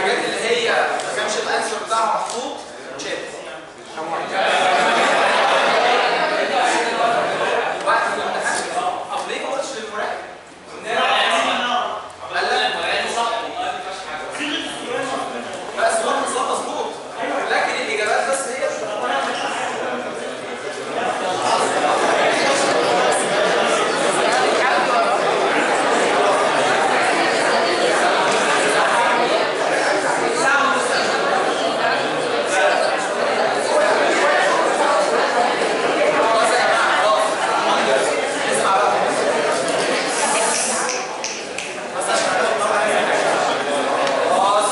الحاجات اللي هي ما كانش الانسر بتاعها محطوط تشات وقت الامتحان طب ليه ما قلتش للمراقب؟ قال لا بس هو النظام مظبوط لكن الاجابات بس هي خلاص يا جماعه خلاص اسمع بقى بس عشان هناخد مرة تانية. خلاص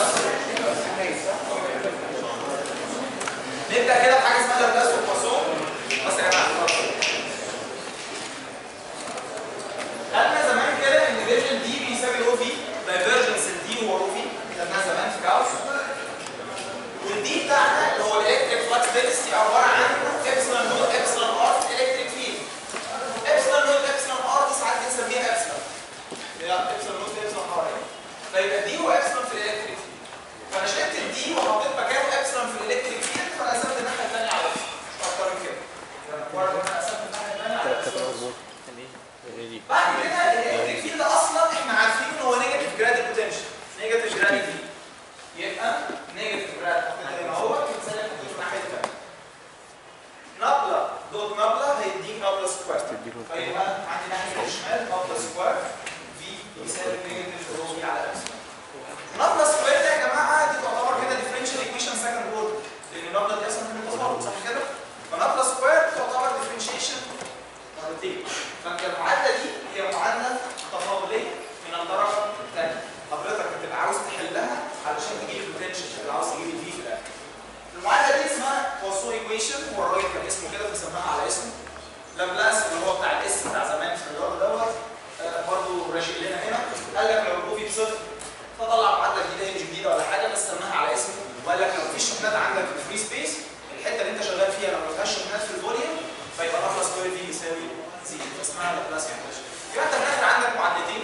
نبدا كده بحاجه اسمها لابلاس والباسون بس يا جماعه خلاص. خدنا زمان كده ان ديفيجن دي بيساوي او في دايفرجنس الدي هو او في خدناها زمان في كاوس والدي بتاعنا اللي هو الالكتريك فلكس دينستي عباره عن ابسلون نوت ابسلون ار في الالكتريك فيلد ابسلون نوت ابسلون ار دي ساعات بنسميها ابسلون هي ابسلون نوت ابسلون ار فيبقى دي هو ابسلون في الالكتريك فيلد فانا شلت الدي وحطيت مكانه ابسلون في الالكتريك فيلد فانا قسمت الناحيه الثانيه على ابسلون مش اكتر من كده يعني مجرد ان انا قسمت الناحيه الثانيه على ابسلون بعد كده الالكتريك فيلد اصلا احنا عارفين ان هو نيجاتيف جراد بوتنشال نيجاتيف جراد في يبقى نيجاتيف جراد حطيت زي ما هو بتساوي حطيته في الناحيه الثانيه نبله دوت نبله هيديك نبله سكوير فيبقى عندي ناحيه الشمال نبله سكوير في يساوي نيجاتيف رو في على ابسلون نبله سكوير ده يا جماعه دي تعتبر كده ديفرنشال ايكويشن سكند اوردر لان النبله دي اصلا من التفاضل صح كده؟ فنبله سكوير تعتبر ديفرنشيشن مرتين فانت المعادله دي هي معادله تفاضليه من الدرجه الثانيه حضرتك بتبقى عاوز تحلها علشان تجيب البوتنشال اللي عاوز تجيب الفي في الاخر المعادله دي اسمها بوسو ايكويشن هو الراجل كان اسمه كده فسماها على اسمه لابلاس اللي هو بتاع الاس بتاع زمان في الرياضه دوت آه، برضه راشق لنا هنا قال لك لو الروفي بصفر فطلع معادله جديده هي مش جديده ولا حاجه بس سماها على اسمه وقال لك لو مفيش شحنات عندك في الفري سبيس الحته اللي انت شغال فيها لو ما فيهاش شحنات في الفوليوم فيبقى نقله سكوير في يساوي زيرو اسمها لابلاس ايكويشن يبقى انت في الاخر عندك معادلتين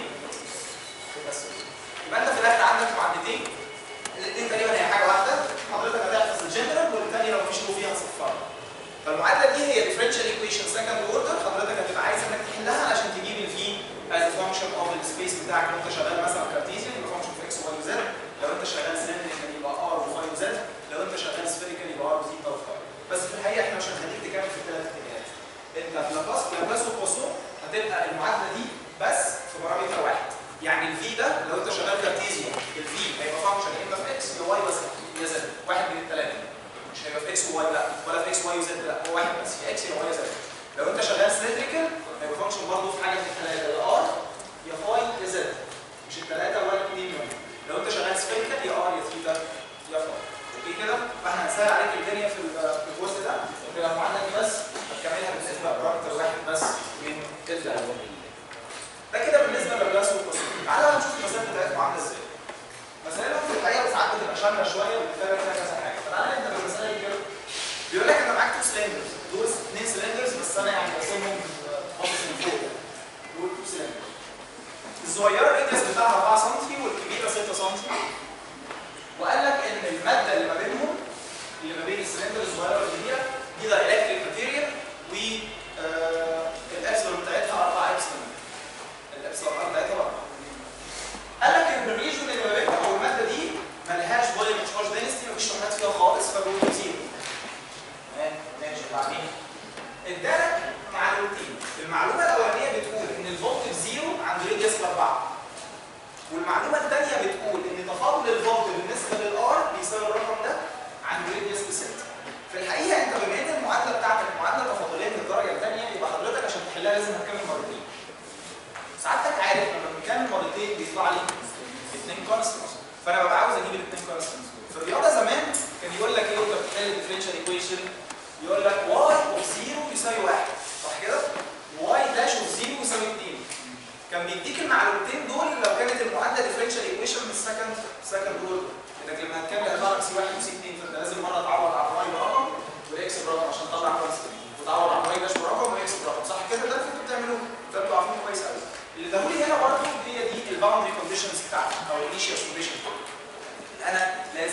بس يبقى انت في الاخر عندك معادلتين الاثنين تقريبا هي حاجه واحده حضرتك هتحفظ الجنرال والثانيه لو مفيش رو فيها هتصفرها فالمعادله دي هي ديفرنشال ايكويشن سكند اوردر حضرتك هتبقى عايز انك تحلها عشان تجيب الفي از فانكشن اوف السبيس بتاعك لو انت شغال مثلا كارتيزيان يبقى فانكشن في اكس واي وزد لو انت شغال سلندريكال يبقى ار وفاي وزد لو انت شغال سفيريكال يبقى ار وزيتا وفاي بس في الحقيقه احنا مش هنخليك تكمل في الثلاث اتجاهات انت في لابلاس لابلاس وبوسو هتبقى المعادله دي بس في بارامتر واحد يعني الفي ده لو انت شغال كارتيزيان الفي هيبقى فانكشن يا اما في اكس يا واي بس يا زد واحد من الثلاثه مش هيبقى في اكس وواي لا ولا في اكس واي وزد لا هو واحد بس يا اكس يا واي يا زد لو انت شغال سلندريكال هيبقى فانكشن برضه في حاجه من الثلاثه يا ار يا فاي يا زد مش الثلاثه ولا الاثنين منهم لو انت شغال سفيريكال يا ار يا ثيتا يا فاي اوكي كده فاحنا هنسهل عليك الدنيا في ال- في الجزء ده تبقى المعادله دي بس هتكملها بالنسبه لبارامتر واحد بس من الداتا ده كده بالنسبه للبلاس والتصوير تعالى بقى نشوف المسائل بتاعتهم عامله ازاي مسائلهم في الحقيقه ساعات بتبقى شامله شويه وبتتابع فيها كذا حاجه فتعالى نبدا بالمسائل دي كده بيقول لك انت معاك تو سلندرز دول اثنين سلندرز بس انا يعني برسمهم باصص من فوق دول تو سلندرز الصغيره الريديوس بتاعها 4 سم والكبيره 6 سم وقال لك ان الماده اللي ما بينهم اللي ما بين السلندر الصغيره والكبيره دي ده الكتريك ماتيريال و آه، الابسلون بتاعتها 4 ابسلون الابسلون ار بتاعتها 4 قال لك ان الريجن اللي ما بينهم او الماده دي ما لهاش فوليوم تشارج دينستي مفيش شحنات فيها خالص فبيقول زيرو تمام ماشي بعدين ادالك معلومتين المعلومه الاولانيه بتقول ان الفولت زيرو عند ريديوس 4 والمعلومه الثانيه بتقول ان تفاضل الفولت بالنسبه للار بيساوي الرقم ده عند ريديوس ب 6 في الحقيقه انت بما ان المعادله بتاعتك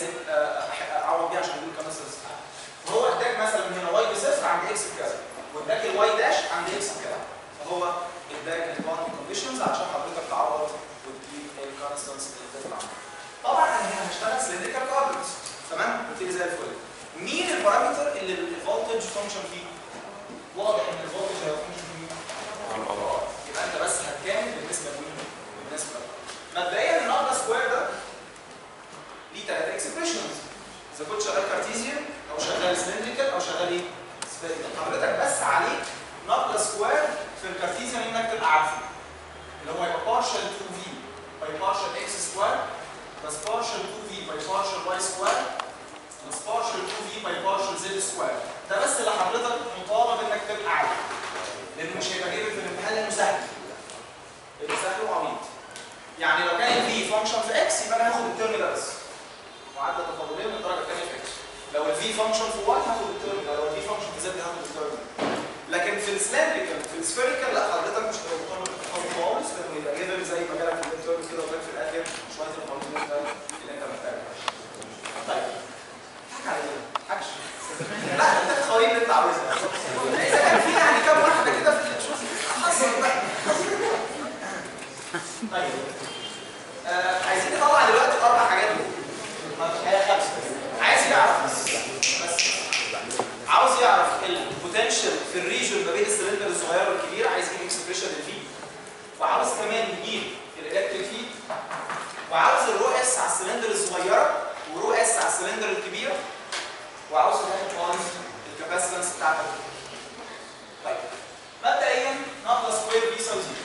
لازم آه، أح- اعوض بيها عشان اجيب الكونستنس فهو اداك مثلا من هنا واي بصفر عند اكس بكذا واداك الواي داش عند اكس بكذا فهو اداك الباوند كونديشنز عشان حضرتك تعوض وتجيب الكونستنس اللي بتطلع طبعا انا هنا هشتغل سلندريكال كوردينتس تمام قلت زي الفل مين البارامتر اللي الفولتج فانكشن فيه واضح ان الفولتج هيفانكشن فيه مين؟ يبقى انت بس هتكامل بالنسبه لمين؟ بالنسبه مبدئيا النقطه سكوير ده ليه ثلاثه اكسبريشنز اذا كنت شغال كارتيزيان او شغال سلندريكال او شغال ايه؟ سفيريكال حضرتك بس عليك نقطه سكوير في الكارتيزيان انك تبقى عارفه اللي هو يبقى partial 2v by partial x square plus partial 2v by partial y square plus partial 2v by partial z square ده بس اللي حضرتك مطالب انك تبقى عارفه لانه مش هيبقى جايب في الامتحان لانه سهل يبقى سهل وعبيط يعني لو كان الفي فانكشن في اكس يبقى انا هاخد الترم ده بس معدل تفاضليه من الدرجه الثانيه في اكس لو الفي فانكشن في واي هاخد الترم ده لو الفي فانكشن في زد هاخد الترم ده لكن في السلندريكال في السفيريكال لا حضرتك مش هتبقى مطالب بالتفاضل خالص لانه يبقى جيفن زي ما جالك في الترم كده وجالك في الاخر شويه القانون اللي انت محتاجها طيب حاجه على ايه؟ حاجه لا انت القوانين اللي انت عاوزها اذا كان في يعني كام واحده كده في الشوز حصل بقى طيب آه عايزين نطلع دلوقتي الاربع حاجات دول هي خمسه عايز يعرف بس بس عاوز يعرف البوتنشال في الريجن ما بين السلندر الصغيره والكبيره عايز يجيب اكسبريشن للفي وعاوز كمان يجيب الالكتريك فيد وعاوز الرو اس على السلندر الصغيره ورو اس على السلندر الكبيره وعاوز كمان خالص الكاباسيتنس بتاعتك طيب مبدئيا نقطه سكوير بي يساوي زيرو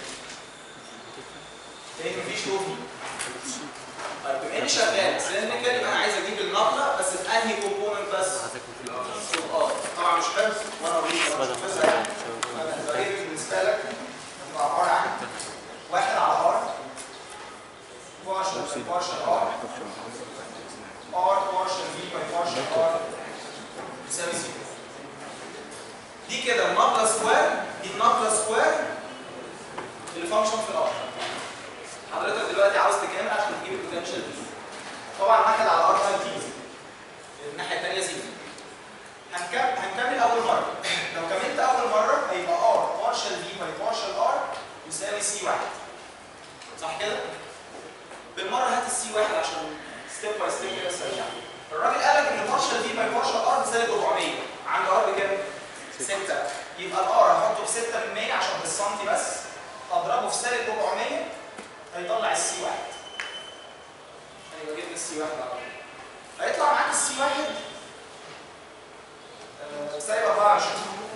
لان مفيش لو في طيب بما اني شغال سلندريكال يبقى انا عايز اجيب النقله بس في انهي كومبوننت بس؟ في الار طبعا مش حفظ وانا اوريك أنا مش حافظها يعني هتبقى ايه بالنسبه لك؟ هتبقى عباره عن واحد على ار بارشل بارشل ار ار بارشل في باي بارشل ار يساوي زيرو دي كده النقله سكوير دي النقله سكوير اللي فانكشن في الار حضرتك دلوقتي عاوز تكامل عشان تجيب البوتنشال دي طبعا واحد على ار تايم تي الناحيه الثانيه زيرو هنكمل هنكمل اول مره لو كملت اول مره هيبقى ار بارشل في باي بارشل ار يساوي سي واحد صح كده؟ بالمره هات السي واحد عشان ستيب باي ستيب كده سريع الراجل قال لك ان بارشل في باي بارشل ار بسالب 400 عنده ار بكام؟ 6 يبقى الار هحطه ب 6 من 100 عشان بالسنتي بس اضربه في سالب 400 هيطلع السي واحد هيبقى جبنا السي واحد على طول هيطلع معاك السي واحد آه، سالب 24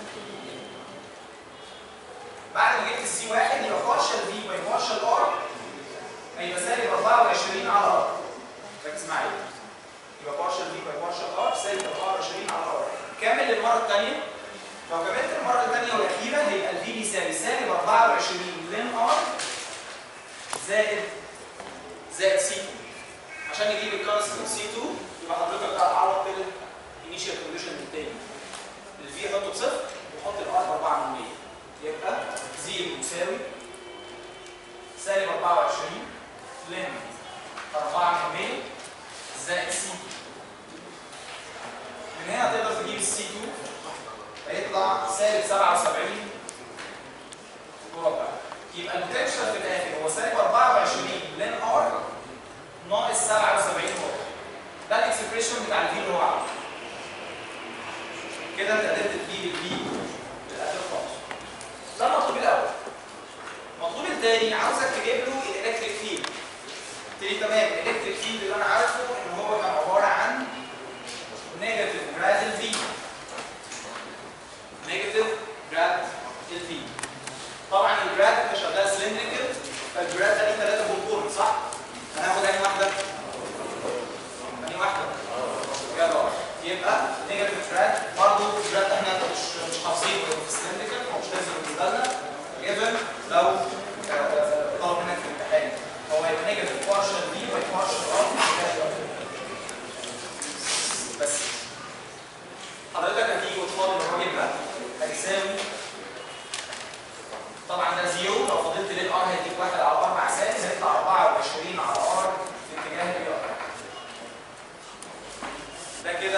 بعد ما جبت السي واحد يبقى بارشل في باي بارشل ار هيبقى سالب 24 على ار ركز معايا يبقى بارشل في باي بارشل ار سالب 24 على ار كامل للمره الثانيه لو كملت المره الثانيه والاخيره هيبقى الفي بيساوي سالب 24 لين ار زائد زائد سي 2 عشان نجيب الكونستنت سي 2 يبقى حضرتك تعوض كده الانيشال كونديشن الثاني الفي حطه بصفر وحط الار 4 من 100 يبقى 0 يساوي سالب 24 لين 4 من 100 زائد سي 2 من هنا تقدر تجيب السي 2 هيطلع سالب 77 مربع يبقى البوتنشال في الاخر هو سالب 24 لين ار ناقص 77 مربع ده الاكسبريشن بتاع الفي اللي هو عامله كده انت قدرت تجيب الفي بالاخر خالص ده المطلوب الاول المطلوب الثاني عاوزك تجيب له الالكتريك فيلد قلت لي تمام الالكتريك فيلد اللي انا عارفه ان هو كان عباره عن نيجاتيف جراد الفي نيجاتيف جراد الفي طبعا الجراد انت شغال سلندريكال فالجراد ده ليه ثلاثه كومبوننت صح؟ هناخد انهي واحده؟ انهي واحده؟ جراد ار يبقى نيجاتيف جراد برضه الجراد احنا مش مش حافظينه في السلندريكال فمش لازم بالنسبه لنا جيفن لو آه، طلب منك في الامتحان هو هيبقى نيجاتيف بارشل دي باي بارشل ار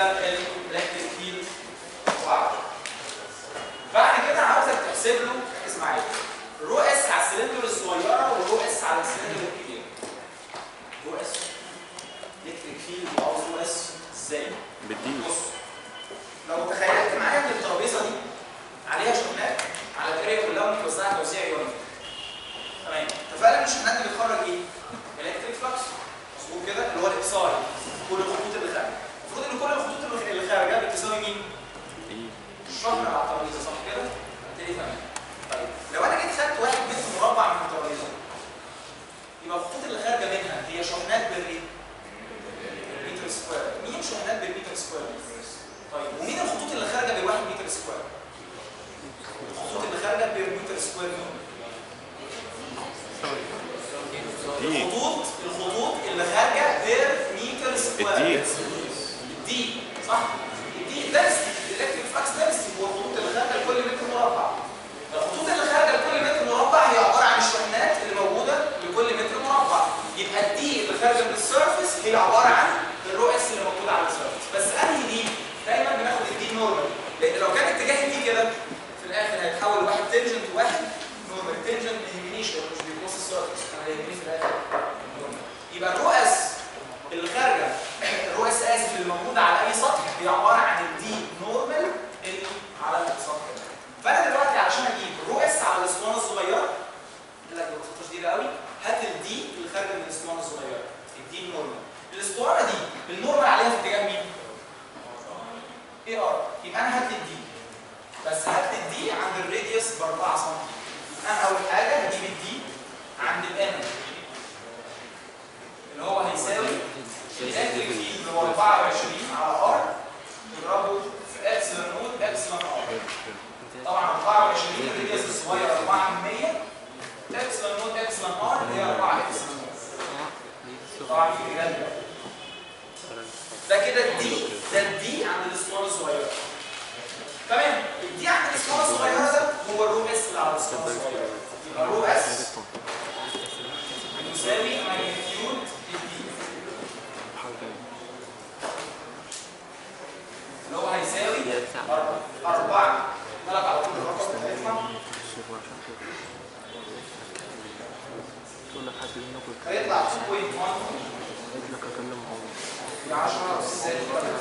كده الالكتريك فيلد واحد بعد كده عاوزك تحسب له ركز معايا رو اس على السلندر الصغيره ورو اس على السلندر الكبيره رو اس الكتريك فيلد عاوز رو اس ازاي؟ بالدي بص لو تخيلت معايا ان الترابيزه دي عليها شحنات على الاريا كلها متوزعه توزيع يومي تمام اتفقنا ان الشحنات دي بتخرج ايه؟ الكتريك فلكس مظبوط كده اللي هو الاكساي كل الخطوط اللي خارجه المفروض ان كل الخطوط اللي- اللي خارجه بتساوي مين؟ ايه الشحنه على الترابيزه صح كده؟ ابتدي تمام طيب لو انا جيت خدت واحد متر مربع من الترابيزه يبقى الخطوط اللي خارجه منها هي شحنات بالايه؟ بالمتر سكوير مين شحنات بالمتر سكوير؟ طيب ومين الخطوط اللي خارجه بالواحد متر سكوير؟ الخطوط اللي خارجه بالمتر سكوير مين؟ دي الخطوط الخطوط اللي خارجه بير متر سكوير الدي الدي صح؟ الدي دنسيتي الالكتريك فلكس دنسيتي هو الخطوط اللي خارجه لكل متر مربع الخطوط اللي خارجه لكل متر مربع هي عباره عن الشحنات اللي موجوده لكل متر مربع يبقى الدي اللي خارجه من السيرفيس هي عباره عن الرو اس اللي موجوده على السيرفيس بس انهي دي؟ دايما بناخد الدي نورمال لان لو كان اتجاه الدي كده في الاخر هيتحول واحد تنجنت وواحد نورمال تنجنت ما يهمنيش لو مش بيبص السيرفيس انا يهمني في الاخر نورمال يبقى الرو اس اللي خارجه الرو اس اسف اللي موجوده على اي سطح هي عباره عن الدي نورمال اللي على السطح ده فانا دلوقتي علشان اجيب الرو اس على الاسطوانه الصغيره قال لك ببساطه شديده قوي هات الدي اللي خارجه من الاسطوانه الصغيره الدي نورمال الاسطوانه دي النورمال عليها في اتجاه مين؟ اي ار يبقى انا هات الدي بس هات الدي عند الراديوس ب 4 سم انا اول حاجه هجيب الدي عند الان اللي هو هيساوي الالكتريك فيلد اللي هو 24 على ار تضربه في ابسلون نوت ابسلون ار طبعا 24 الراديوس الصغير 4 من 100 ابسلون نوت ابسلون ار اللي هي 4 ابسلون نوت طبعا في رجال ده كده الدي ده الدي عند الاسطوانه الصغيره تمام الدي عند الاسطوانه الصغيره ده هو الرو اس اللي على الاسطوانه الصغيره يبقى الرو اس يساوي ماجنتيود الدي اللي هو هيساوي أربعة- أربعة ملك على طول الرقم بتاعتنا كل حد منكم هيطلع 2.1 لك اكلم عمر في 10 سالب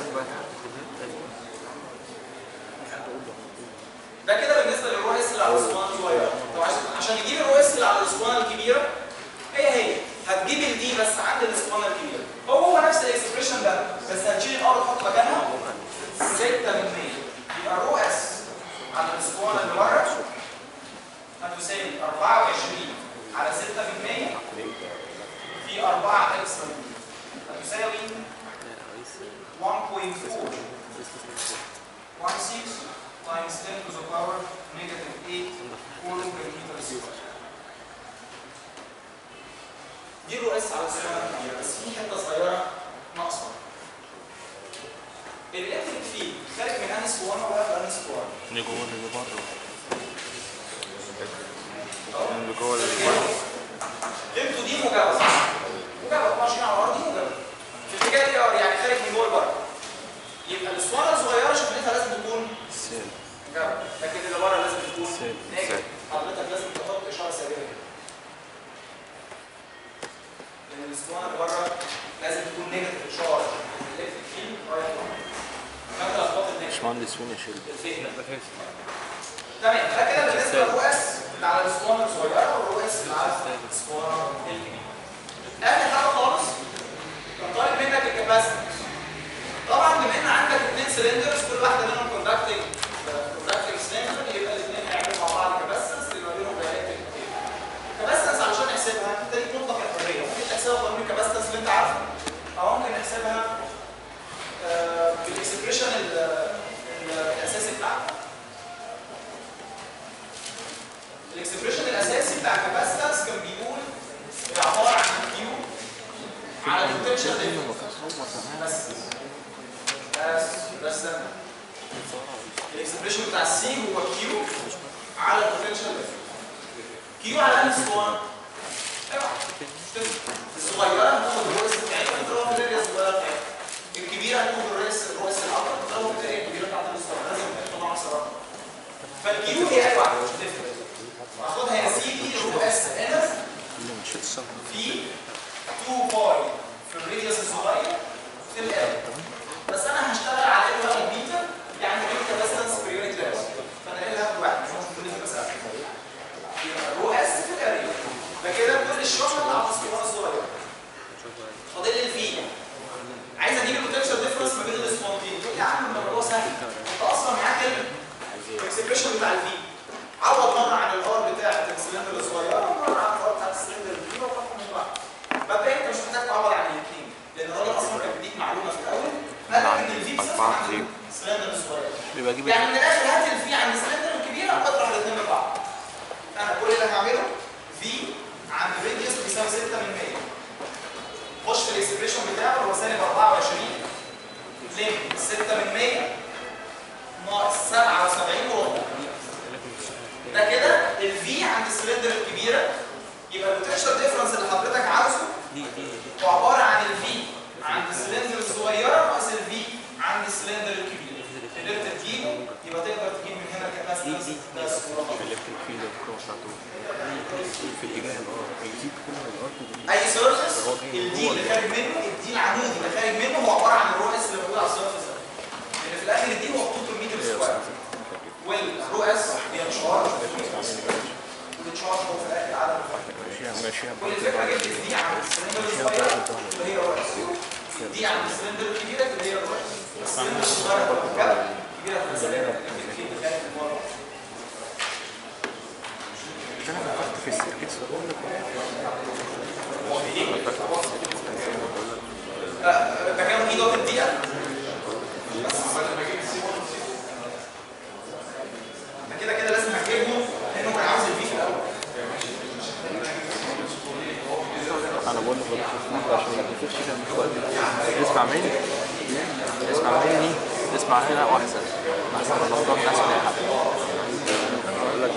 ده كده بالنسبه للرو اس اللي على الاسطوانه الصغيره طب عشان عشان نجيب الرو اس اللي على الاسطوانه الكبيره هي هي هتجيب الدي بس عند الاسطوانه الكبيره هو هو نفس الاكسبريشن ده بس هتشيل الار وتحط مكانها 6 من 100 يبقى الرو اس على الاسطوانه اللي بره هتساوي 24 على 6 من 100 في 4 اكس هتساوي 1.4 16 times 10 to the power negative 8 كولوم per meter square. دي الرو اس على الاسطوانه الكبيره بس في حته صغيره ناقصه. الالكتريك فيلد خارج من انهي اسطوانه ولا في انهي اسطوانه؟ اللي جوه اللي بره اللي جوه اللي بره قيمته دي موجبه صح؟ موجبه 24 على الارض دي موجبه. في اتجاه دي ار يعني خارج من جوه لبره. يبقى الاسطوانه الصغيره شكلتها لازم تكون سالب موجبه لكن اللي بره لازم تكون سالب. نيجاتيف. حضرتك لازم تحط اشاره سالبه هنا. لان الاسطوانه اللي بره لازم تكون نيجاتيف شارج الالكتريك فيلد رايح لورا. فانت لخبطت النيجاتيف باشمهندس فين يا شيل الفكره تمام ده كده بالنسبه للرو اس اللي على الاسطوانه الصغيره والرو اس اللي على الاسطوانه الكبيره. اخر حاجه خالص كان طالب منك الكباسيتنس. طبعا بما ان عندك اثنين سلندرز كل واحده منهم كوندكتنج كوندكتنج سلندر يبقى الاثنين هيعملوا مع بعض كباسيتنس اللي ما بينهم دايركت كباسيتنس علشان نحسبها انت ليك مطلق الحريه ممكن تحسبها بقانون الكباسيتنس اللي انت عارفه او ممكن نحسبها آه، بالاكسبريشن ال- ال- الاساسي بتاعنا الاكسبريشن الاساسي بتاع الكاباسيتنس كان بيقول هي عباره عن كيو على البوتنشال بس بس بس ده الاكسبريشن بتاع السي هو كيو على البوتنشال كيو على انهي اسطوانه؟ اوعى مش تفرق. الصغيره هتاخد الرئيس بتاعتها تضربها في الاريا الصغيره بتاعتها الكبيره هتاخد الرئيس الرئيس الاكبر كيو هي اي واحده مش هتفرق هاخدها يا سيدي رو اس ان اللي مش الصف في 2 باي في الراديوس الصغير في ال بس انا هشتغل على ال واحد بيتا يعني بيتا ديستانس بير يونت لينس فانا ال هاخد واحد مش بالنسبه بس يبقى رو اس في الاريا ده كده كل الشغل اللي على الاسطوانه الصغيره فاضل لي الفي عايز اجيب البوتنشال ديفرنس ما بين الاسطوانتين تقول لي يا عم الموضوع سهل انت اصلا معاك الاكسبريشن بتاع الفي عوض مره عن الار بتاعت السلندر الصغيره ومره عن الار بتاعت السلندر الكبيره وطبعا من بعض مبدئيا انت مش محتاج تعوض عن الاثنين لان الراجل اصلا كان بيديك معلومه في الاول قال لك ان الفي بصفر أربعة عن في. السلندر الصغيره بيبقى اجيب يعني من الاخر هات الفي عند السلندر الكبيره واطرح الاثنين من بعض انا كل اللي هعمله في عند ريديوس بيساوي 6 من 100 خش في الاكسبريشن بتاعه اللي هو سالب 24 لين 6 من 100 ناقص 77 وربع ده كده الفي عند السلندر الكبيره يبقى البوتنشال ديفرنس اللي حضرتك عاوزه هو عباره عن الفي عند السلندر الصغيره ناقص الفي عند السلندر الكبير قدرت تجيبه يبقى تقدر تجيب من هنا كاباسيتنس بس ورقم. في الكتريك فيلد الكرة بتاعته في الإجابة الأرض هيجيب كل الأرض اي سيرفيس الدي اللي خارج منه الدي العمودي اللي خارج منه هو عباره عن الرو اس اللي موجود على السيرفيس ده لان في الاخر الدي هو خطوط المتر سكوير والرو اس هي تشارج والتشارج هو في الاخر عدد الفرق ماشيها ماشيها كل الفكره جبت الدي عند السلندر الصغير اللي هي الرو اس الدي عند السلندر الكبيره اللي هي الرو اس السلندر الصغير هو الكبيره الكبيره في السلندر الكبير اللي خارج من بره أنا فكرت في السيركت بقول لك لا، ده كان ايه دوت الدقيقه ده كده كده لازم هجيبهم لانه كان عاوز الفي في الاول أنا بقول لك بروح الفيلد عشان ما تقفلش كده مش وقت اسمع مني اسمع مني اسمع هنا وأحسن أحسن من الأفكار الناس اللي بقول لك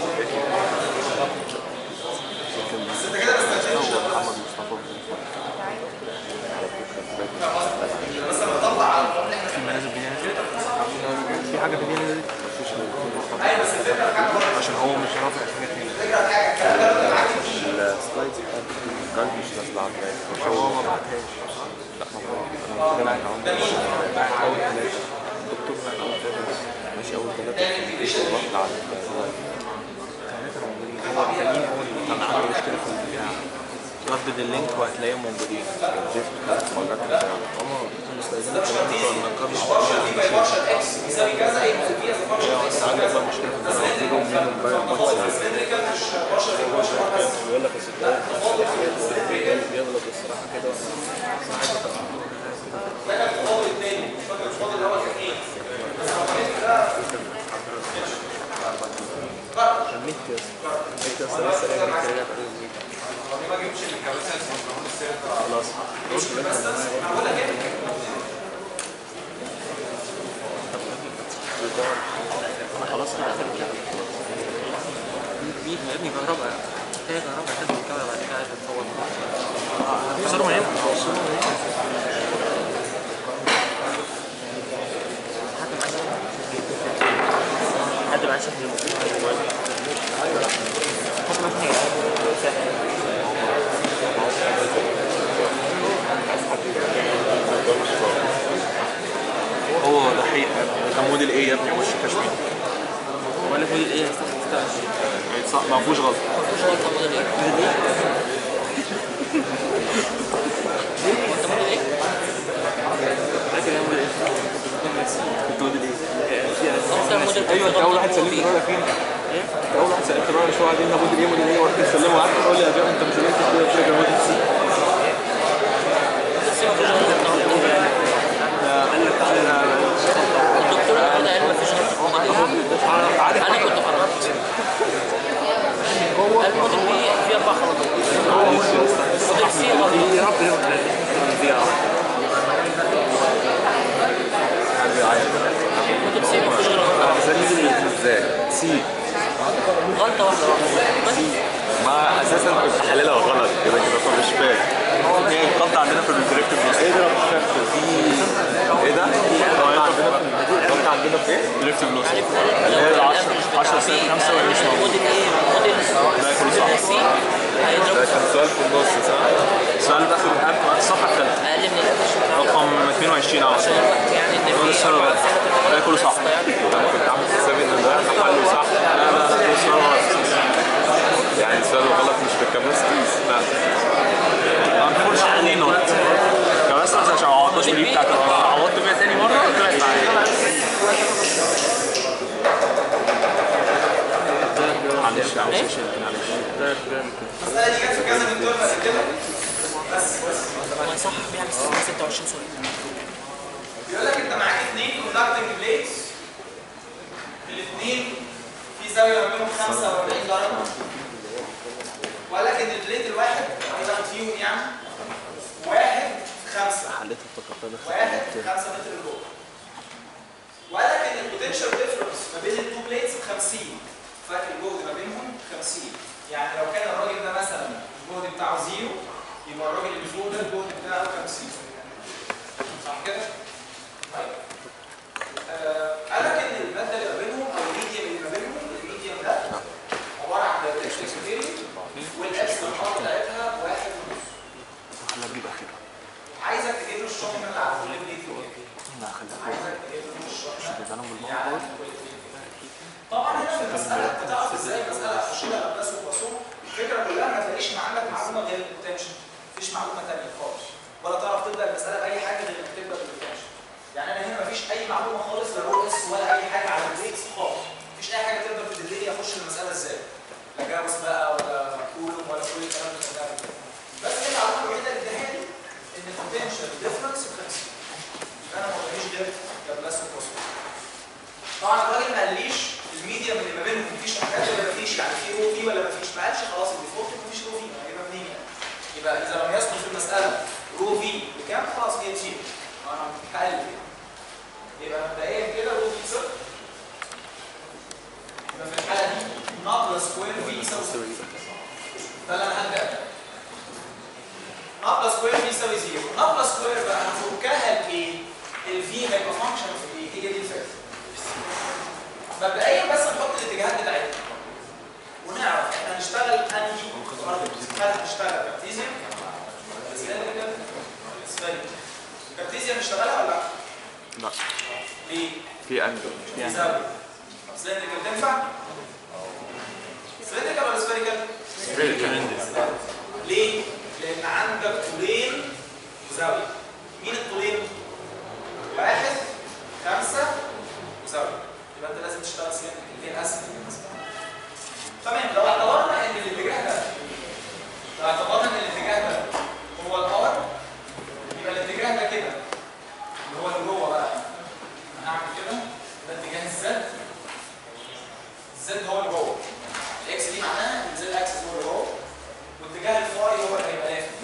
بس انت كده ما استنتجتش هو محمد مصطفى بس انا بطبق على القانون اللي احنا في منازل جديدة نزلت في حاجة جديدة نزلت مفيش ايوه بس الفكره في حاجه برضه عشان هو مش رافع حاجة تانية الفكره في حاجه الكلام ده انت معاك الدي السلايدز بتاعت الكارد مش نازله على الباقي هو ما بعتهاش لا ما بعتهاش انا كده بعت اهو بعت اول ثلاثة الدكتور بعت اول ثلاثة ماشي اول ثلاثه رحت على السلايد ثلاثة موجودين هو التانيين هو اللي كان عنده مشكلة في البتاع ردد اللينك وهتلاقيهم موجودين جبت ثلاث مرات بتاع هما السلايدين التانيين بتوع النقاب مش بارشل في باي بارشل اكس يساوي كذا يبقى الفي از بارشل اكس عنده بقى مشكلة في البتاع بيجوا منهم امبارح هو السلندريكال مش بارشل في بارشل بس بيقول لك الستات بيغلط الصراحة كده ده كان التفاضل الثاني مش فاكر التفاضل الاول كان ايه بس لو عملت ده فرق الميت يا اسطى الميت يا اسطى لسه راجع كده في الميت ما جبتش الكاباسيتنس خلاص بس انا بقول لك ايه انا خلاص انا اخر الكعب مين يا ابني كهرباء هي كهرباء تاخد الكاميرا بعد كده عايز تتصور هتوصلوا من هنا هتوصلوا من هنا حد معاه شكل الموبايل حد معاه شكل هو ده حقيقة ده موديل ايه يا ابني وش كشمير ولا موديل ايه صح ما فيهوش غلط مش غلطه موديل ايه انت موديل ايه فاكر يا موديل ايه كنت موديل ايه اكتر موديل ايوه انت اول واحد سلمت الورقه فين انت اول واحد سلمت الورقه شو قاعدين ده موديل ايه موديل ايه ورحت تسلمه وقعدت تقول لي يا جماعه انت مش سلمت كده قلت لك يا موديل سي بس ما فيش غلطه قال لك تعالى الدكتور قال علم ما فيش غلطه عارف انا كنت قررت الموديل بي فيه اربع خطوات موديل سي غلط يا رب يا رب موديل سي ما فيش غير غلطه ازاي نزل ازاي سي غلطه واحده بس ما اساسا كنت حللها غلط كده كده فمش فاهم هي الخط عندنا في الدايركتور اضرب شفت في ايه ده؟ الخط عندنا في الخط عندنا واحده في ايه؟ الكتريك لوس عارف اللي هي ال 10 10 سنين 5 ولا مش موجود موديل ايه موديل ده كله صح. سي ده هيضرب كان سؤال في النص صح؟ السؤال ده في الأب- الصفحه الثالثه اقل من الافرج بتاعه رقم 22 اه عشان الوقت يعني ان كل في سنة اربع غلط. اسئله ده كله صح. انا كنت عامل حسابي ان ده حله صح لا لا لا ده السؤال غلط يعني السؤال الغلط مش بالكاباسيتي لا unfortunately not كان بس عشان عوضتش دي بتاعت عوضت بيها تاني مره طلعت معايا معلش معلش معلش المساله دي جت في كذا من دول بس كده بس بس هو يصح بيها الاستثناء 26 سوري بيقول لك انت معاك اثنين كوندكتنج بليتس الاثنين في زاويه ما بينهم 45 درجه وقال لك ان البليت الواحد هيبقى فيهم يعني واحد في خمسه حليت التقاطع واحد في 5 متر جوه وقال لك ان البوتنشال ديفرنس ما بين التو بليتس ب 50 فرق الجهد ما بينهم 50 يعني لو كان الراجل ده مثلا الجهد بتاعه زيرو يبقى الراجل اللي فوق ده الجهد بتاعه 50 صح كده؟ طيب آه قال لك ان الماده اللي ما بينهم او الميديم اللي ما بينهم الميديم ده عباره عن دايركتريك ماتيريال والابسلون ار بتاعتها بواحد ونص خليها تجيب اخيرا عايزك تجيب له الشحنه اللي على كل بليت وكده لا خليها عايزك تجيب له الشحنه ده انا بالمره يعني خالص طبعا هنا في المساله بتعرف ازاي مساله اخش لها قباس وباسون الفكره كلها ما تلاقيش ما عندك معلومه غير البوتنشال مفيش معلومه ثانيه خالص ولا تعرف تبدا المساله باي حاجه غير انك تبدا بالبوتنشال يعني انا هنا مفيش اي معلومه خالص لا رو اس ولا اي حاجه على البريكس خالص مفيش اي حاجه تقدر تدلني اخش المساله ازاي لا جاوس بقى ولا كولوم ولا كل الكلام اللي خدناه قبل كده. بس هي المعلومه الوحيده اللي اداها لي ان البوتنشال ديفرنس ب 50 يبقى انا ما قلتليش غير قباس وباسون طبعا الراجل ما قاليش الميديم اللي ما بينهم مفيش حاجات ولا مفيش يعني في رو في ولا مفيش ما قالش خلاص الديفولت مفيش رو في هيبقى منين يعني يبقى اذا لم يسقط في المساله رو في بكام خلاص هي تشيل انا هقلل كده يبقى مبدئيا كده رو في صفر يبقى في الحاله دي ناقص سكوير في يساوي صفر ده اللي انا هبدا بيه. ناقص سكوير في يساوي زيرو ناقص سكوير بقى هنفكها لايه؟ الفي هيبقى فانكشن في ايه؟ هي دي الفكره مبدئيا بس نحط الاتجاهات بتاعتنا ونعرف احنا هنشتغل انهي هل هنشتغل كارتيزيان سيلندريكال سفيريكال كارتيزيان نشتغلها ولا لا؟ لا ليه؟ في انجل يعني بسبب سيلندريكال تنفع؟ سيلندريكال ولا سفيريكال؟ ليه؟ لان عندك طولين وزاويه مين الطولين؟ واحد خمسة وزاوية يبقى انت لازم تشتغل سيلندريكال الاثنين اسهل تمام لو اعتبرنا ان الاتجاه ده لو اعتبرنا ان الاتجاه ده هو الار يبقى الاتجاه ده كده اللي هو اللي جوه بقى انا هعمل كده ده اتجاه الزد الزد هو اللي جوه الاكس دي معناها ان الزد اكسس هو اللي جوه واتجاه الفاي هو اللي هيبقى لافت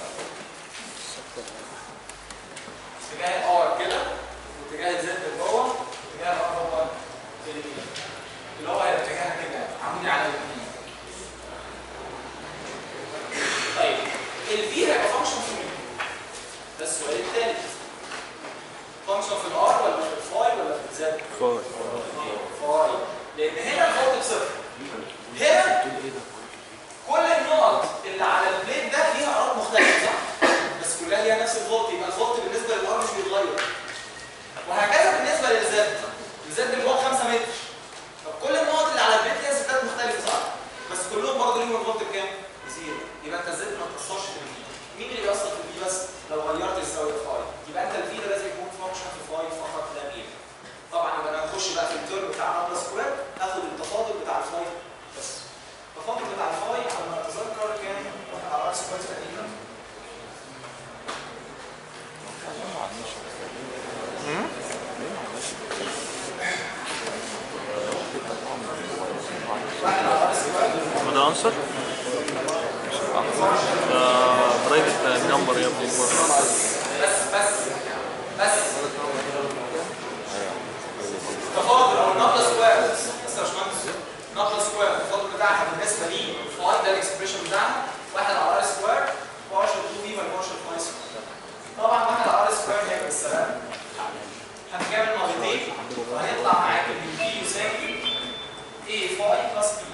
اتجاه الار كده واتجاه الزد لجوه واتجاه الار هو اللي اللي هو هيبقى اتجاهها كده عمودي على الاثنين طيب الفي هيبقى فانكشن في مين؟ ده السؤال الثالث فانكشن في الار ولا في الفاي ولا في الزد؟ فاي فاي لان هنا الخط بصفر هنا كل النقط اللي على البليت ده ليها اراء مختلفه صح؟ بس كلها ليها نفس الفولت يبقى الفولت بالنسبه للار مش بيتغير وهكذا بالنسبه للزد الزد اللي هو 5 متر طب كل النقط اللي على البليت ليها ستات مختلفه صح؟ بس كلهم برضه ليهم الفولت بكام؟ بزيرو يبقى انت الزد ما تاثرش في الفي مين اللي بيأثر في الفي بس؟ لو غيرت الزاويه فاي يبقى انت الفي ده لازم يكون فانكشن في فاي فقط لا غير طبعا يبقى انا هخش بقى في الترم بتاع نابلا سكوير هاخد التفاضل بتاع الفاي بس التفاضل بتاع الفاي على ما اتذكر كان واحد على ار سكوير تقريبا واحد على ار سكوير ده انسر ده برايفت نمبر يا ابني بس بس بس تفاضل او النقطه سكوير بس يا باشمهندس نقطه سكوير التفاضل بتاعها بالنسبه لي فاي ده الاكسبريشن بتاعها واحد على ار سكوير بارشل 2 في بارشل فاي سكوير طبعا واحد على ار سكوير هيبقى بالسلام هنكمل مرتين وهنطلع معاك A فاي بلس B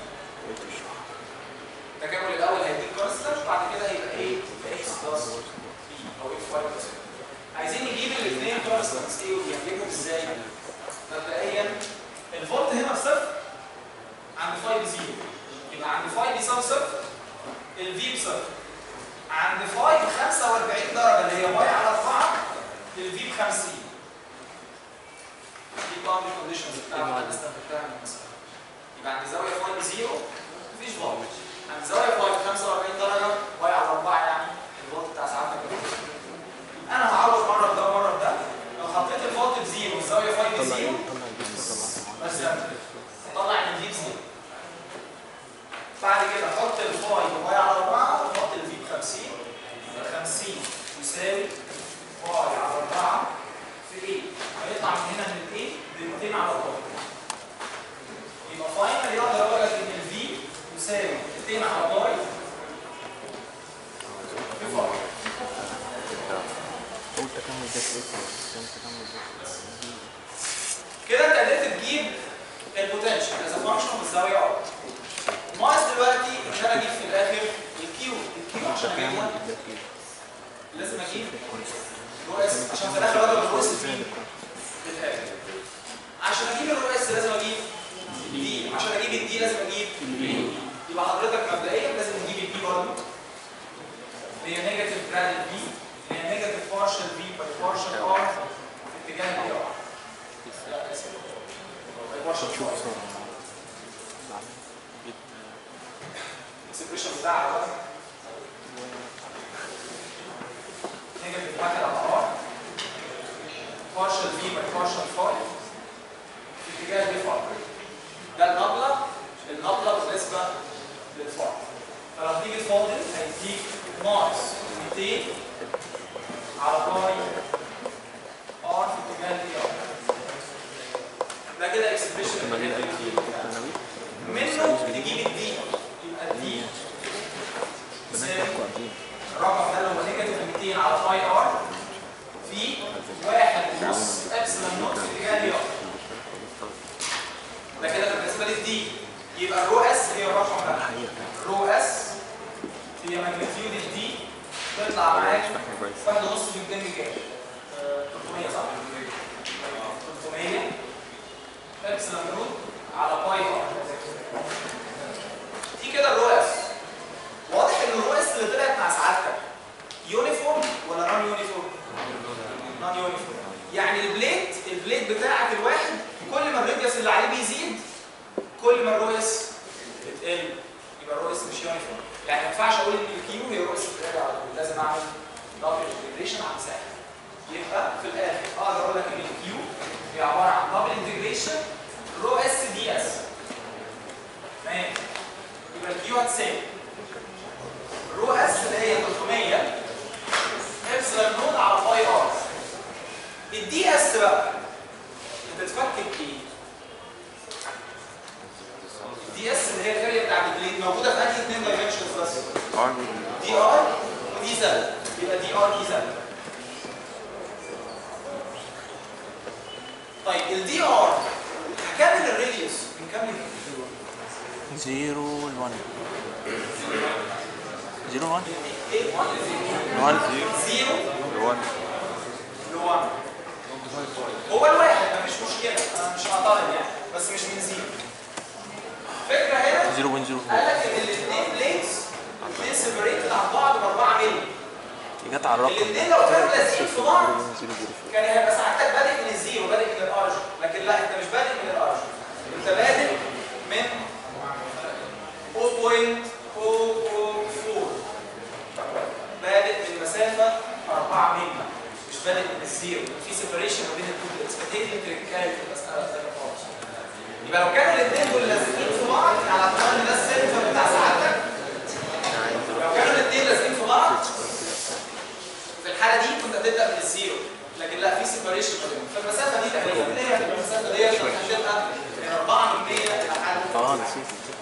التكامل الاول هيديك كونستانت بعد كده هيبقى A في X بلس B او X فاي بلس B عايزين نجيب الاثنين كونستانتس A و B هنجيبهم ازاي؟ مبدئيا الفولت هنا بصفر عند فاي بزيرو يبقى عند فاي بيساوي صفر الفي بصفر عند فاي ب 45 درجه اللي هي باي على 4 الفي ب 50 دي باوندري كونديشنز بتاعت الكونستانت بتاع المسألة يبقى عند زاويه فاي بزيرو مفيش فولت عند زاويه فاي ب 45 درجه باي على 4 يعني الفولت بتاع ساعتك انا هعوض مره بده ومره بده لو حطيت الفولت بزيرو والزاويه فاي طلع بزيرو ايه طلع الجيم بس طلع ان الفي بزيرو بعد كده حط الفاي باي على 4 وحط الفي ب 50 يبقى 50 يساوي باي على 4 في ايه؟ هيطلع من هنا ان الايه ب 200 على باي يبقى فاينل يقدر اقول لك ان الفي يساوي 200 على باي في باي قول تكمل ده في ايه تكمل ده في كده انت قدرت تجيب البوتنشال از فانكشن بالزاويه ار ناقص دلوقتي ان انا اجيب في الاخر الكيو الكيو عشان اجيبها لازم اجيب رو اس عشان في الاخر اضرب الرو اس في الاخر عشان اجيب الرو اس لازم اجيب دي عشان اجيب الدي لازم اجيب بي يبقى حضرتك مبدئيا لازم تجيب البي برضه اللي هي نيجاتيف جراد البي اللي هي نيجاتيف بارشال بي باي بارشال ار في اتجاه البي ار لا اسف باي بارشال شوف ار بسرعة الاكسبريشن بتاعها بقى نيجاتيف واحد على ار بارشال في باي بارشال فاي في اتجاه دي فاي ده النبله النبله بالنسبه للفاي فلو تيجي تفاضل هيديك ناقص 200 على باي ار في اتجاه دي ار ده كده اكسبريشن لما جيت اي الثانوي منه تجيب الدي يبقى الدي بنات تحكوا قديم الرقم ده اللي هو نيجاتيف 200 على باي ار في واحد ونص ابسلون نوت في اتجاه اليار ده كده بالنسبه للدي يبقى الرو اس هي الرقم ده الرو اس هي ماجنتيود الدي تطلع معاك واحد ونص في 200 بكام؟ آه، 300 صح؟ 300 ابسلون نوت على باي ار دي كده الرو اس واضح ان الرو اس اللي طلعت مع سعادتك يونيفورم ولا نون يونيفورم؟ نون يونيفورم يعني البليت البليت بتاعك الواحد كل ما الراديوس اللي عليه بيزيد كل ما الرو اس بتقل يبقى الرو اس مش يونيفورم يعني ما ينفعش اقول ان الكيو هي رو اس بتقل على طول لازم اعمل دبل انتجريشن عن ساعه يبقى في الاخر اقدر اقول لك ان الكيو هي عباره عن دبل انتجريشن رو اس دي اس تمام يبقى الكيو هتساوي رو اس اللي هي 300 ابسلون نود على باي ار الدي اس بقى بتتفكك ايه؟ الدي اس اللي هي الاريا بتاعت البليد موجوده في انهي اثنين دايمنشنز بس؟ دي ار ودي زد يبقى دي ار دي زد طيب الدي ار هكمل الراديوس بنكمل زيرو الوان زيرو وان ايه 1 وان 0 1 لوان هو الواحد مفيش مشكلة أنا مش هعترض يعني بس مش من زيرو فكرة هنا زيرو وين زيرو قال لك إن الاثنين بليتس الاثنين سيبريتد عن بعض ب 4 مللي جت على الرقم الاثنين لو كانوا لازقين في بعض زيرو زيرو كان هيبقى ساعتك بادئ من الزيرو بادئ من الارج لكن لا انت مش بادئ من الارج انت بادئ من 0.004 بادئ من مسافه 4 مللي مش بادئ من الزيرو في سيبريشن ما بين التو بليتس فدي دي التركايه في المساله الثانيه خالص يبقى لو كانوا الاثنين دول لازقين في بعض على اعتبار ان ده السنتر بتاع سعادتك لو كانوا الاثنين لازقين في بعض في الحاله دي كنت هتبدا من الزيرو لكن لا في سيبريشن ما بينهم فالمسافه دي تقريبا اللي هي هتبقى المسافه ديت هتبقى من 4 من 100 لحد اه نسيت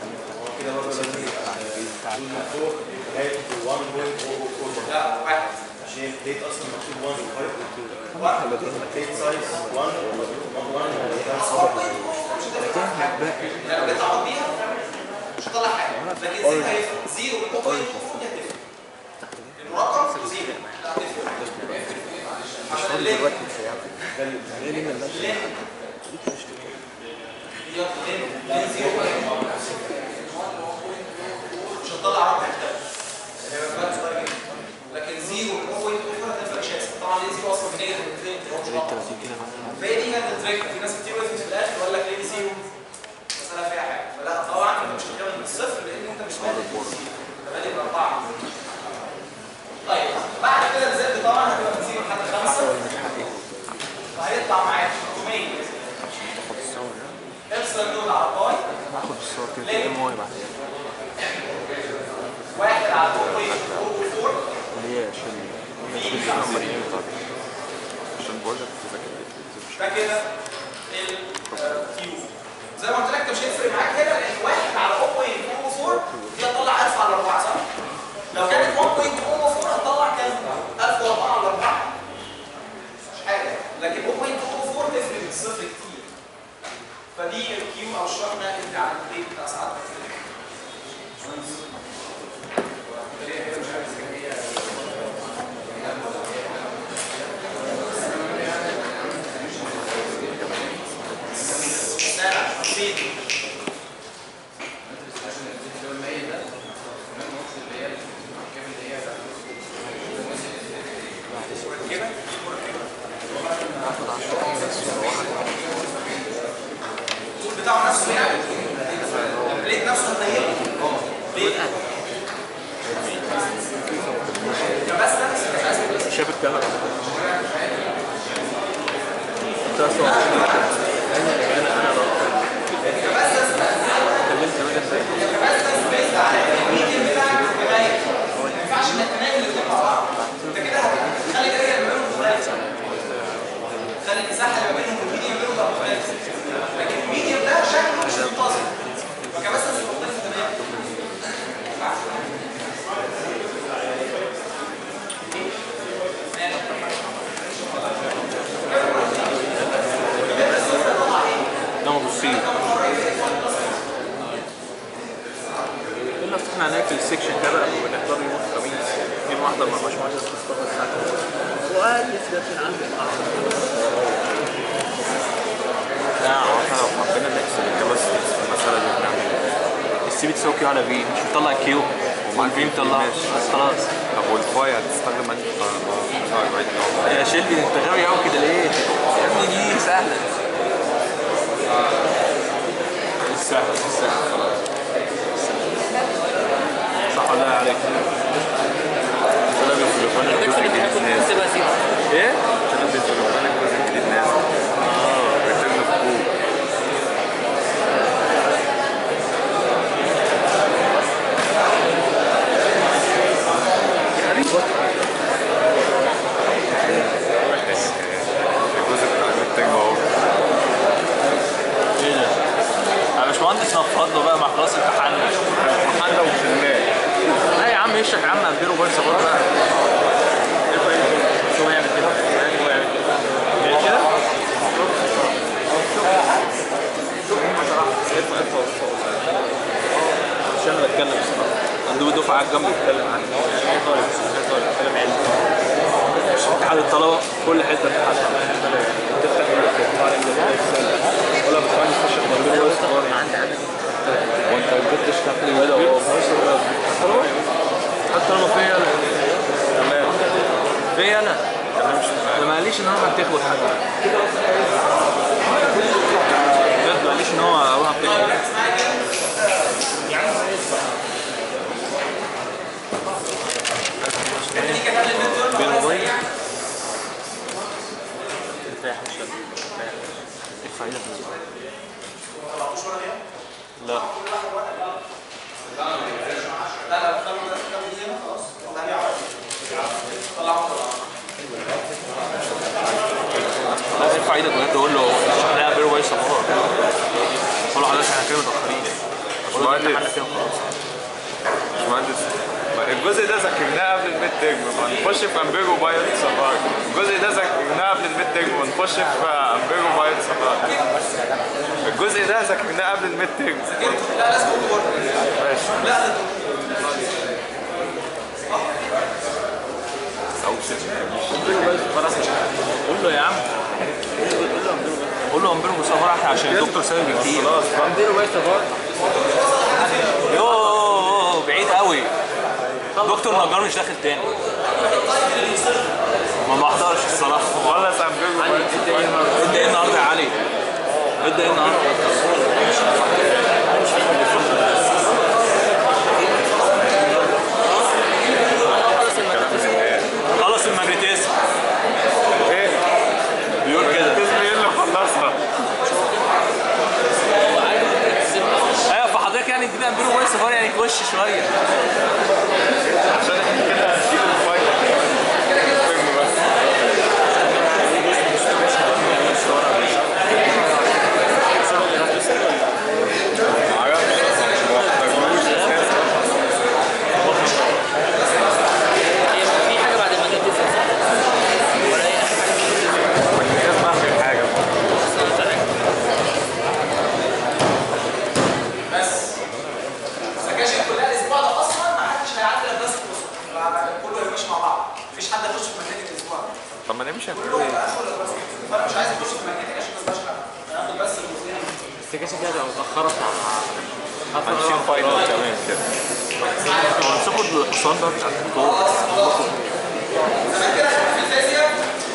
لا واحد عشان البليت اصلا مكتوب 1 واحد البليت سايز 1 1 1 يعني لو جيت تعوض بيها لكن زيرو هيفرق زيرو بالاوبوينت المفروض هتفرق المرقم زيرو لا هتفرق عشان الليمت لين يلا لين لين زيرو مش هتطلع رقم مختلف هيبقى فرق صغير جدا لكن زيرو بالاوبوينت المفروض هتفرق شاسع طبعا لين زيرو اصلا بنيجاتيف انفينيتي فهي دي كانت الفكره في ناس كتير وقفت في الاخر وقال لك ليه زيرو مساله فيها حاجه فلا طبعا انت مش هتكمل من الصفر لان انت مش بادئ من زيرو انت بادئ من اربعه طيب بعد كده نزلت طبعا هتبقى من زيرو لحد خمسه وهيطلع معاك 600 ابسلون نود على باي هاخد الصور كده في ام واي بعدين واحد على 4.4 اللي هي عشان في خمسة. عشان بقول لك تذاكر ده كده الكيو زي ما قلت لك مش هيفرق معاك هنا لان واحد على 0.04 دي هتطلع 1000 على 4 صح؟ لو كانت 1.04 هتطلع كام؟ 1004 على 4 مش حاجه لكن 0.04 تفرق بالصفر كتير فدي الكيو او شرحنا اللي على البيت بتاع ساعات سنة خمسين مركبة الطول بتاعه نفسه يعني البليت نفسه هتضيقه ليه؟ بس ده شايف الكاميرا انت اصلا انا انا انا كلمت كمان ازاي الميديم بتاعك قليل ما ينفعش انك تنام الاثنين مع بعض انت كده هتخلي الاريا اللي بينهم مختلفه خلي المساحه اللي ما بينهم والميديم اللي بينهم تبقى مختلفه لكن الميديم ده شكله مش منتظم فكبسه مش مختلفه تماما ما ينفعش. ده مبصين الا احنا هناك في السكشن ده بقى ونحضر يوم الخميس يوم واحده ما بقاش مهندس مصطفى الساعه وقال لي سيبك عندك لا هو احنا لو حبينا نحسب الكباسيتي في المسألة اللي بنعمل السي بتساوي كيو على في مش بتطلع كيو والفي مطلع خلاص طب والفاي هتستخدم انهي اه اه رايت نو يا شيلبي انت غاوي قوي كده ليه؟ يا ابني دي سهله سهل سهل صح ولا لا عليك؟ انا بالتليفون الجزء الجديد نازل تبقى زيرو ايه؟ انا بالتليفون الجزء الجديد نازل اه ريتيرن اوف كود الجزء بتاع الميد اهو ايه ده؟ انا مش مهندس نفض له بقى مع خلاص امتحاننا امتحاننا وشلناه لا يا عم اشرح يا عم امبيرو بس برضه بقى شو هيعمل كده؟ شو هيعمل كده؟ جاي كده؟ عشان انا بتكلم الصراحه مندوب الدفعه قاعد جنبي بيتكلم عني مش طالب مش طالب كلام علمي اتحاد الطلبه كل حته اتحاد تفتح ولا بتفهم تخش في عندي عندك وانت ما كنتش تحلي ولا هو حتى لما فيا انا تمام فيا انا تمام انا ما قاليش ان انا هنتخبط حد بجد ما قاليش ان هو اروح انتخبط بين موبايل ارتاح مش ارتاح ارفع ايدك من الزرار. لا لا لا خلوا ده خلوا دي هنا خلاص ده هيعرف طلعوا لا ارفع ايدك بجد تقول له اشرح لنا بيرو باي صباح قول له حضرتك احنا كده متاخرين قول له باشمهندس. امتحاننا كده خلاص باشمهندس ما الجزء ده ذاكرناه قبل الميد ترم ما نخش في امبيرو بايت سفاري الجزء ده ذاكرناه قبل الميد ترم ونخش في امبيرو بايت سفاري الجزء ده ده ذاكرناه قبل الميد ترم لا لازم تقول برضه ماشي لا لازم او ست قول له يا عم قول له امبيرو مصطفى عشان الدكتور سامي كتير خلاص فاهم يوه بعيد قوي دكتور نجار مش داخل تاني ما بحضرش الصراحه ولا سامبيرو ادي ايه النهارده يا علي ادي ايه النهارده خلص الماجنتيز ايه بيقول كده اسمي ايه اللي خلصها ايوه فحضرتك يعني ادينا امبيرو كويس صغير يعني كوش شويه عشان احنا كده هنشيل الفايل فيلم بس معرفش ما احتاجوش اساسا في حاجه بعد ما جبت ولا ايه اخر حاجه لازم اعمل حاجه بس السكاشن كلها الاسبوع ده اصلا ما حدش هيعدي الدرس الاسبوع كله هيبقى ماشي مع بعض مفيش حد هيخش في مكان الاسبوع ده طب ما نمشي كله هيبقى اخر الدرس فانا مش عايز اخش في مكان عشان ما اسمعش حاجه انا هاخد بس الجزئيه السكاشن كده هتبقى متاخره هنشيل فايل كمان كده هنسيبوا الحصان ده بتاع الدكتور زمان كده في الفيزياء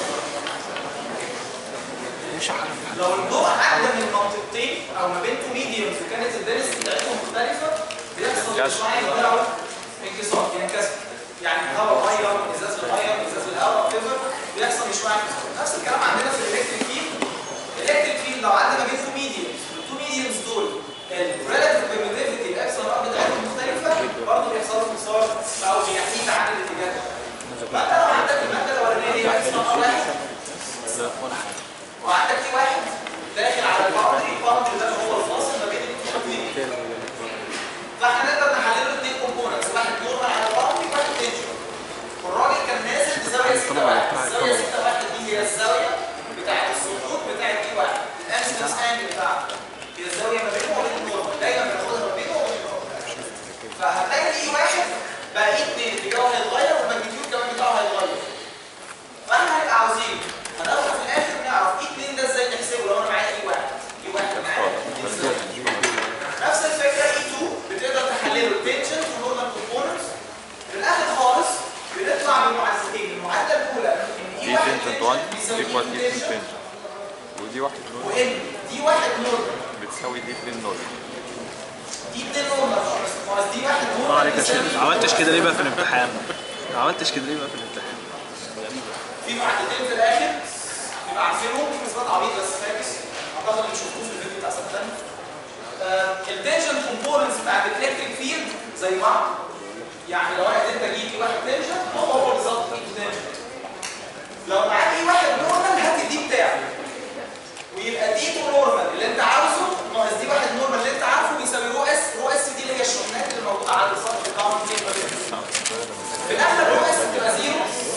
مش عارف لو الضوء عدى من منطقتين او ما بين تو ميديومز وكانت الدنس بتاعتهم مختلفه بيحصل كسر. شويه بتاعه انكسار ينكسر يعني الهواء غير ازاز غير ازاز الهواء كده بيحصل شويه انكسار نفس الكلام عندنا في الالكتريك فيلد الالكتريك فيلد لو عدى ما بين تو ميديومز التو ميديومز دول الريلاتيف بيرميتيفيتي الاكثر الارض بتاعتهم مختلفه برضه بيحصل له انكسار او بيحيد عن الاتجاه ده فانت لو عندك الماده الاولانيه دي واحد اسمها واحد ولا حاجه وعندك في واحد داخل على الباوندري الباوندري ده هو الفاصل ما بين الاثنين فاحنا نقدر نحلله اثنين كومبوننتس واحد نورمال على الباوندري وواحد تنشن والراجل كان نازل بزاويه 6 واحد الزاويه 6 واحد دي هي الزاويه بتاعت السقوط بتاعت دي واحد الانسنس انجل بتاعته هي الزاويه ما بينه وبين النورمال دايما بناخدها ما بينه وبين النورمال فهتلاقي اي واحد بقى ايه اثنين اتجاهه هيتغير والماجنتيود كمان بتاعه هيتغير فاحنا هنبقى عاوزين هناخد في الاخر نعرف ايه اتنين ده ازاي نحسبه لو انا معايا اي واحد اي واحد معايا نفس الفكره اي 2 بتقدر تحلله التنشن ونورمال كومبوننتس في الاخر خالص بنطلع بمعادلتين المعادله الاولى ان دي اي واحد تنجنت 1 بيساوي ايكوال دي 2 تنشن تنجنت ودي واحد نور وان دي واحد نورمال بتساوي دي 2 نور دي 2 نورمال خلاص دي واحد الله نورمال عليك يا بيساوي شيخ ما عملتش كده ليه بقى في الامتحان ما عملتش كده ليه بقى في الامتحان في معادلتين في الاخر نبقى عارفينهم في نسبات عبيط بس فاكس اعتقد ان شفتوه في الفيديو بتاع سنتين التنشن كومبوننتس بتاعت الالكتريك فيلد زي بعض يعني لو انا قدرت اجيب واحد تنشن هو هو بالظبط ايد تنشن لو معاك اي واحد نورمال هات الدي بتاعه ويبقى دي تو نورمال اللي انت عاوزه ناقص دي واحد نورمال اللي انت عارفه بيساوي رو اس رو اس دي اللي هي الشحنات اللي موجوده على السطح بتاع في الاخر رو اس بتبقى زيرو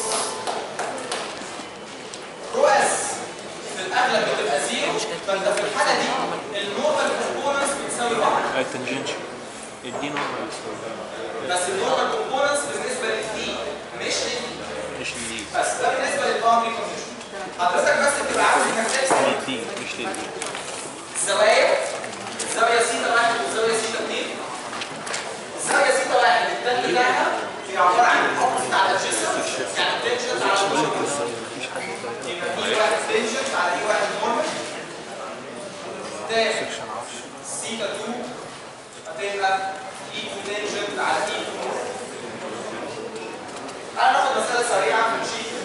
رو اس في الاغلب بتبقى زيرو فانت في الحاله دي النورمال كومبوننتس بتساوي بعض التنجنشن ادي نورمال بس النورمال كومبوننتس بالنسبه للدي مش للدي مش للدي بس ده بالنسبه للباوندري كونديشن حضرتك بس بتبقى عارف انك تحسب للدي مش للدي الزوايا الزاويه سيتا واحد والزاويه سيتا اثنين الزاويه سيتا واحد التان بتاعها هي عباره عن الحكم بتاع الادجستنس يعني التنشنت على الشغل يبقى في واحد تنشنت على اي واحد نورمال تاني سيتا 2 هتبقى اي 2 تنشنت على اي 2 نورمال تعالى ناخد مسألة سريعة في الشيت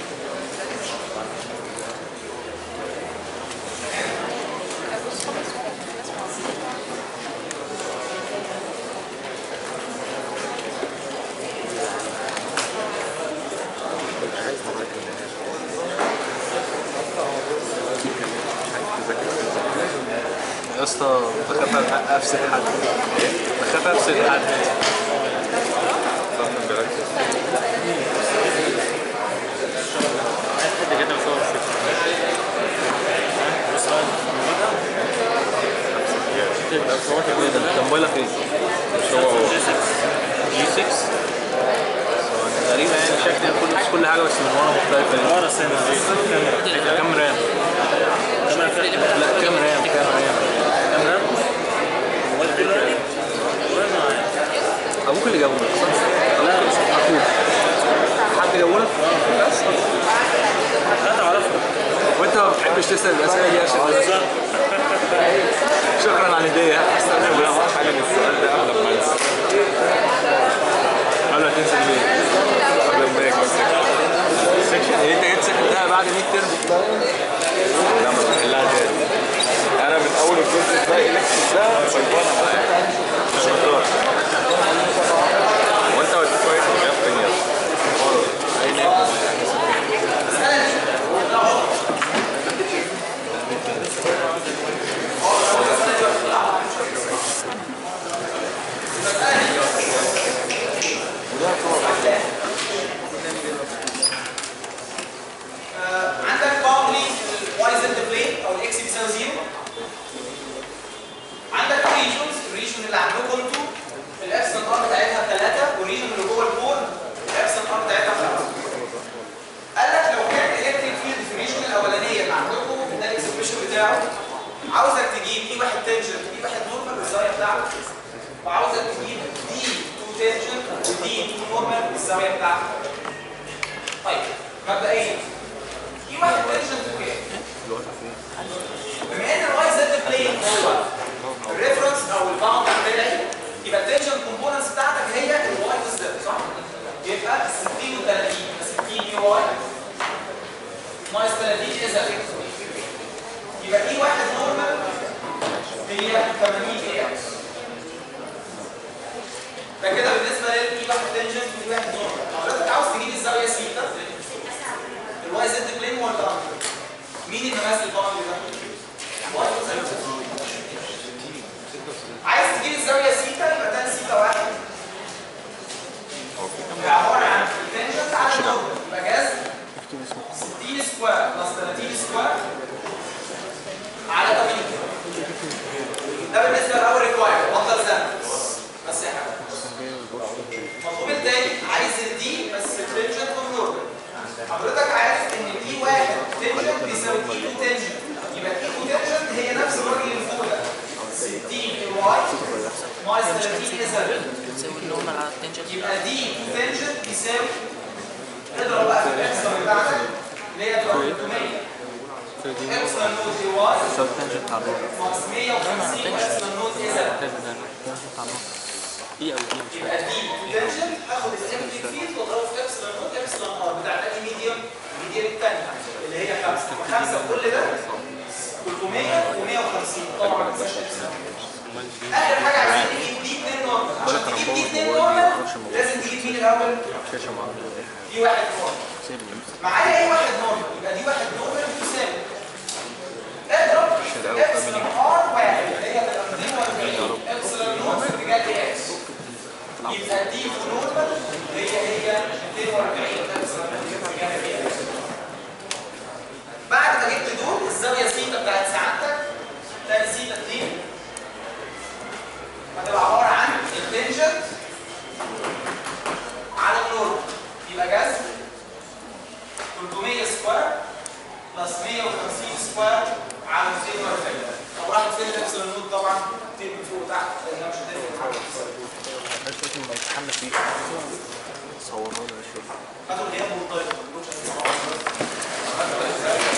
يا اسطى بخاف افسد حد بخاف افسد حد صح بالك كده بصور يس ايه ده؟ ده موبايلك ايه؟ مش هو هو جي 6 غريبة يعني شكل كل نفس كل حاجة بس من ورا مختلفة يعني. ورا سنة كاميرا كام رام؟ لا كام رام كام رام كام رام؟ موبايل كله موبايل معايا ابوك اللي جابه لك صح؟ لا مش اخوك حد جابه لك؟ بس لا تعرفه وانت ما بتحبش تسال الاسئله دي عشان بالظبط شكرا على الهديه انا بقى حاجه من السؤال ده قبل ما انسى قبل ما تنزل ليه؟ قبل ما اجي أمسك. سكشن يعني انت جيت سكتها بعد 100 ترم لا ما بحلها تاني انا من اول الجزء ده الكتريك ده خيبانه معايا مش هتروح وانت وديت كويس وجاب فين يا اسطى؟ اي نعم آه، عندك باوندري الواي زد بلين او الاكس بيساوي زيرو عندك ريجونز الريجون اللي عندكم انتوا الابسن ار بتاعتها 3 والريجون اللي جوه الكور الابسن ار بتاعتها 5 قال لك لو كان الكتريك فيلد في الريجون الاولانيه اللي عندكم ده الاكسبريشن بتاعه عاوزك تجيب اي واحد تنجن اي واحد نورمال بالزاويه بتاعته وعاوزك تجيب دي 2 تنجن ودي 2 نورمال بالزاويه بتاعته طيب مبدئيا في واحد تنشن في كام؟ بما ان الواي زد بلين هو الريفرنس او الباوند بتاعي يبقى التنشن كومبوننتس بتاعتك هي الواي زد صح؟ يبقى 60 و 30 60 دي واي ناقص 30 اذا يبقى اي واحد نورمال هي 80 اي اكس ده كده بالنسبه للاي واحد تنشن واي واحد نورمال حضرتك عاوز تجيب الزاويه سيتا الواي زد بلين ولا الأرض؟ مين اللي ماسك الباوند ده؟ واي زد عايز تجيب الزاويه سيتا يبقى ده سيتا واحد يبقى عباره عن التنشنت على النورمال يبقى جاز 60 سكوير بلس 30 سكوير على 80 ده بالنسبه لاول ريكواير افضل زمن بس يا حبيبي المطلوب التاني عايز الدي بس التنشنت والنورمال حضرتك عارف ان الاي واحد تنشن بيساوي اي 2 تنشن يبقى الاي 2 تنشن هي نفس الراجل اللي فوق ده 60 اي واي ناقص 30 اي بتساوي النورمال على التنشن يبقى دي 2 تنشن بيساوي اضرب بقى في الاكسر بتاعتك اللي هي تبقى 300 اكسر نوت اي واي سب تنجنت على الروح ناقص 150 اكسر نوت اي زد تنجنت على الروح ايه او ايه مش يبقى دي بوتنشال اخد الامبلي فيلد واضربه في ابسلون نوت ابسلون ار بتاع الاني ميديوم الميديوم الثانيه اللي هي 5 5 كل ده 300 و150 طبعا ما تنساش ابسلون اخر حاجه عايزين نجيب دي 2 نورمال عشان تجيب دي 2 نورمال لازم تجيب مين الاول؟ شاشه مع دي واحد نورمال سيبني معايا ايه واحد نورمال يبقى دي واحد نورمال تساوي اضرب ابسلون ار واحد اللي هي تبقى 240 ابسلون نوت في اتجاه اي اكس يبقى دي نورمال هي هي 240 ابسلون نوت في اتجاه اي اكس بعد ما جبت دول الزاويه سيتا بتاعت سعادتك تاني سيتا 2 هتبقى عباره عن التنجنت على النورمال يبقى جذر 300 سكوير بلس 150 سكوير على 240 لو راحت فين الابسلون نوت طبعا تبقى فوق وتحت لانها مش هتفرق معاك بس لازم ما يتحمل فيه صورها لي اشوف هاتوا الغياب والطيب ما تقولوش أنا صعب. هاتوا الأجزاء.